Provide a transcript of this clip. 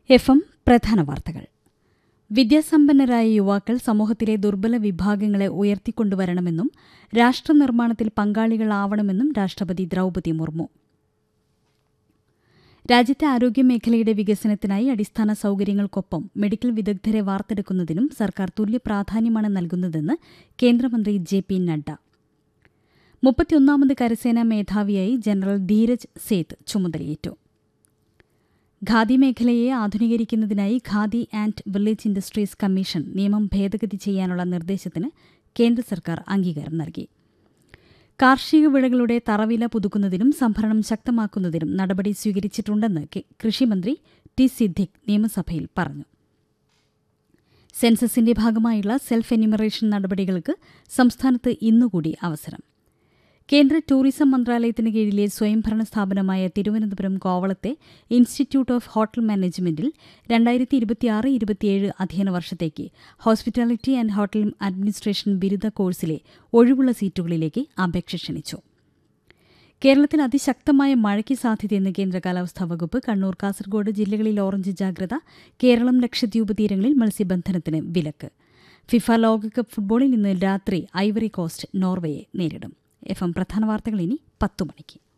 F M പ്രധാന വാർത്തകൾ വിദ്യാസമ്പന്നരായ യുവാക്കൾ സമൂഹത്തിലെ ദുർബല വിഭാഗങ്ങളെ ഉയർത്തിക്കൊണ്ടുവരണമെന്നും രാഷ്ട്രനിർമ്മാണത്തിൽ പങ്കാളികളാവണമെന്നും രാഷ്ട്രപതി ദ്രൌപതി മുർമു രാജ്യത്തെ ആരോഗ്യമേഖലയുടെ വികസനത്തിനായി അടിസ്ഥാന സൌകര്യങ്ങൾക്കൊപ്പം മെഡിക്കൽ വിദഗ്ധരെ വാർത്തെടുക്കുന്നതിനും സർക്കാർ തുല്യ പ്രാധാന്യമാണ് നൽകുന്നതെന്ന് കേന്ദ്രമന്ത്രി ജെ പി നഡ്ഡ മുപ്പത്തിയൊന്നാമത് കരസേനാ മേധാവിയായി ജനറൽ ധീരജ് സേത്ത് ചുമതലയേറ്റു ഖാദി മേഖലയെ ആധുനീകരിക്കുന്നതിനായി Khadi and village industries commission നിയമം ഭേദഗതി ചെയ്യാനുള്ള നിർദ്ദേശത്തിന് കേന്ദ്ര സർക്കാർ അംഗീകാരം നൽകി കാർഷിക വിളകളുടെ തറവില പുതുക്കുന്നതിനും സംഭരണം ശക്തമാക്കുന്നതിനും നടപടി സ്വീകരിച്ചിട്ടുണ്ടെന്ന് കൃഷിമന്ത്രി ടി സിദ്ദിഖ് നിയമസഭയിൽ പറഞ്ഞു സെൻസസിന്റെ ഭാഗമായുള്ള സെൽഫ് എന്യൂമറേഷൻ നടപടികൾക്ക് സംസ്ഥാനത്ത് ഇന്നുകൂടി അവസരം കേന്ദ്ര ടൂറിസം മന്ത്രാലയത്തിന് കീഴിലെ സ്വയംഭരണ സ്ഥാപനമായ തിരുവനന്തപുരം കോവളത്തെ ഇൻസ്റ്റിറ്റ്യൂട്ട് ഓഫ് ഹോട്ടൽ മാനേജ്മെന്റിൽ രണ്ടായിരത്തി ഇരുപത്തിയാറ് ഇരുപത്തിയേഴ് അധ്യയന വർഷത്തേക്ക് ഹോസ്പിറ്റാലിറ്റി ആൻഡ് ഹോട്ടൽ അഡ്മിനിസ്ട്രേഷൻ ബിരുദ കോഴ്സിലെ ഒഴിവുള്ള സീറ്റുകളിലേക്ക് അപേക്ഷ ക്ഷണിച്ചു കേരളത്തിൽ അതിശക്തമായ മഴയ്ക്ക് സാധ്യതയെന്ന് കേന്ദ്ര കാലാവസ്ഥാ വകുപ്പ് കണ്ണൂർ കാസർഗോഡ് ജില്ലകളിൽ ഓറഞ്ച് ജാഗ്രത കേരളം ലക്ഷദ്വീപ് തീരങ്ങളിൽ മത്സ്യബന്ധനത്തിന് വിലക്ക് ഫിഫ ലോകകപ്പ് ഫുട്ബോളിൽ ഇന്ന് രാത്രി ഐവറി കോസ്റ്റ് നോർവേയെ നേരിടും എഫ് എം പ്രധാന വാർത്തകൾ ഇനി പത്തു മണിക്ക്